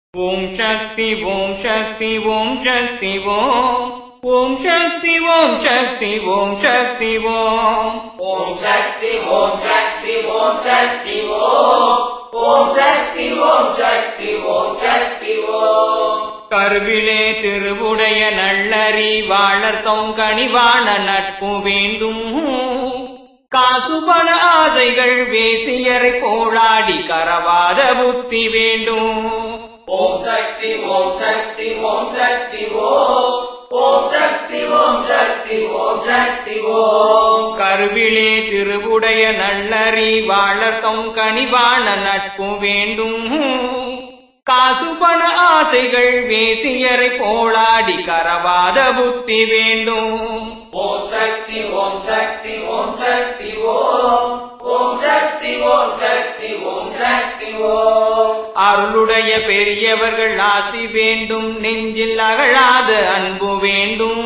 ஓம் சக்தி ஓம் சக்தி ஓம் சக்தி ஓம் ஓம் சக்தி ஓம் சக்தி ஓம் சக்தி ஓம் ஓம் சக்தி ஓம் சக்தி ஓம் சக்தி ஓம் ஓம் சக்தி ஓம் சக்தி ஓம் சக்தி ஓம் கருவிலே திருவுடைய நல்லறிவாளர் தொங்கணிவான நட்பு வேண்டும் காசுபண ஆசைகள் வேசியரை போராடி கரவாத புத்தி வேண்டும் ஓம் சக்தி ஓம் சக்தி ஓம் சக்தி ஓம் ஓம் சக்தி ஓம் சக்தி ஓம் சக்தி ஓம் கருவிலே திருவுடைய நல்லறிவாளர் தொங்கணிவான நட்பு வேண்டும் காசுபண ஆசைகள் வேசியரை போராடி கரவாத புத்தி வேண்டும் ஓம் சக்தி ஓம் சக்தி ஓம் சக்தி ஓம் ஓம் சக்தி ஓம் சக்தி ஓம் சக்தி ஓம் அருளுடைய பெரியவர்கள் ஆசி வேண்டும் நெஞ்சில் அகழாத அன்பு வேண்டும்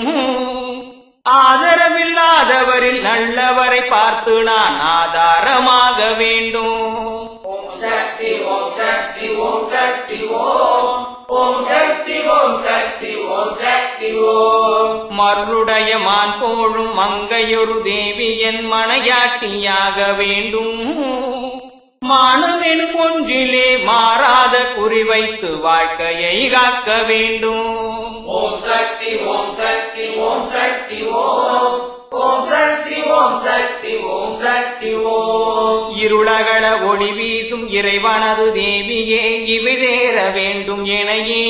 ஆதரவில்லாதவரில் நல்லவரை பார்த்து நான் ஆதாரமாக வேண்டும் ஓம் சக்தி ஓம் சக்தி ஓம் சக்தி ஓம் ஓம் சக்தி ஓம் சக்தி ஓம் சக்தி ஓம் மருளுடைய மான் போழும் மங்கையொரு தேவி என் மனையாட்டியாக வேண்டும் மானம் எனும் ஒன்றிலே மாறாத குறிவைத்து வாழ்க்கையை காக்க வேண்டும் ஓம் சக்தி ஓம் சக்தி ஓம் சக்தி ஓம் ஓம் சக்தி ஓம் சக்தி ஓம் சக்தி ஓம் இருளகல ஒளி வீசும் இறைவனது தேவியே இவை சேர வேண்டும் எனையே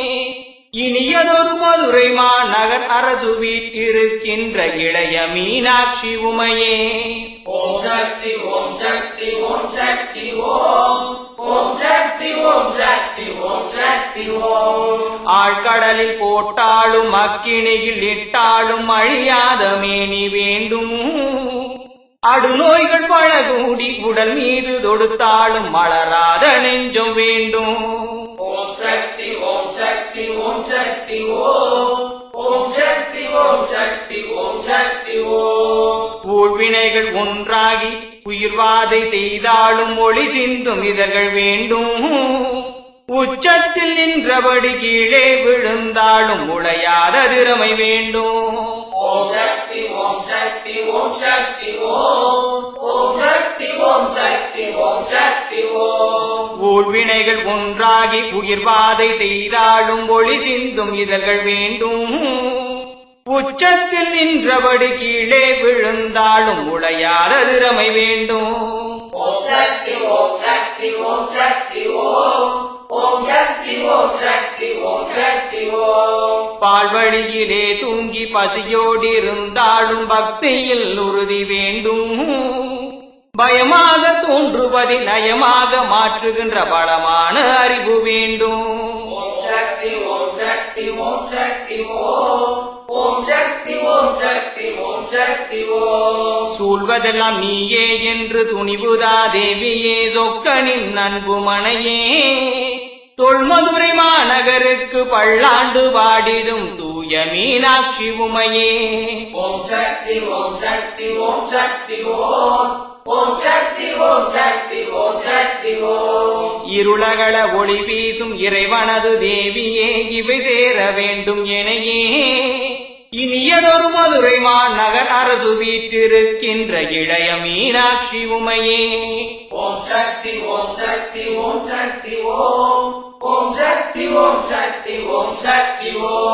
இனியதொரு மதுரை மாநகர் அரசு வீட்டிருக்கின்ற இளைய மீனாட்சி உமையே ஓம் சக்தி ஓம் சக்தி ஓம் சக்தி ஓம் ஓம் சக்தி ஓம் சக்தி ஓம் சக்தி ஓம் ஆழ்கடலில் போட்டாலும் அக்கினியில் இட்டாலும் அழியாத மேனி வேண்டும் அடுநோய்கள் பழகூடி உடல் மீது தொடுத்தாலும் மலராத நெஞ்சம் வேண்டும் ஓம் சக்தி ஓம் சக்தி ஓம் சக்தி ஓம் ஓம் சக்தி ஓம் சக்தி ஓம் சக்தி ஓம் ஊழ்வினைகள் ஒன்றாகி உயிர்வாதை செய்தாலும் ஒளி சிந்தும் இதழ்கள் வேண்டும் உச்சத்தில் நின்றபடி கீழே விழுந்தாலும் உளையாத திறமை வேண்டும் ஓம் சக்தி ஓம் சக்தி ஓம் சக்தி ஓம் ஓம் சக்தி ஓம் சக்தி ஓம் சக்தி ஓம் ஊழ்வினைகள் ஒன்றாகி உயிர்வாதை செய்தாலும் ஒளி சிந்தும் இதழ்கள் வேண்டும் உச்சத்தில் நின்றபடி கீழே விழுந்தாலும் உளையாத திறமை வேண்டும் ஓம் சக்தி ஓம் சக்தி ஓம் சக்தி ஓம் ஓம் சக்தி ஓம் சக்தி ஓம் சக்தி ஓம் பால்வழியிலே தூங்கி பசியோடு இருந்தாலும் பக்தியில் உறுதி வேண்டும் பயமாக தோன்றுவதை நயமாக மாற்றுகின்ற பலமான அறிவு வேண்டும் ஓம் சக்தி ஓம் சக்தி ஓம் சக்தி ஓம் ஓம் சக்தி ஓம் சக்தி ஓம் சக்தி ஓம் சூழ்வதெல்லாம் நீயே என்று துணிவுதா தேவியே சொக்கனின் அன்பு மனையே தொல்மதுரை மாநகருக்கு பல்லாண்டு பாடிடும் தூய மீனாட்சி உமையே ஓம் சக்தி ஓம் சக்தி ஓம் சக்தி ஓம் ஓம் சக்தி ஓம் சக்தி ஓம் சக்தி ஓம் இருளகல ஒளி வீசும் இறைவனது தேவியே இவை சேர வேண்டும் எனையே இனியதொரு மதுரை மாநகர் அரசு வீற்றிருக்கின்ற இளைய மீனாட்சி உமையே ஓம் சக்தி ஓம் சக்தி ஓம் சக்தி ஓம் ஓம் சக்தி ஓம் சக்தி ஓம் சக்தி ஓம்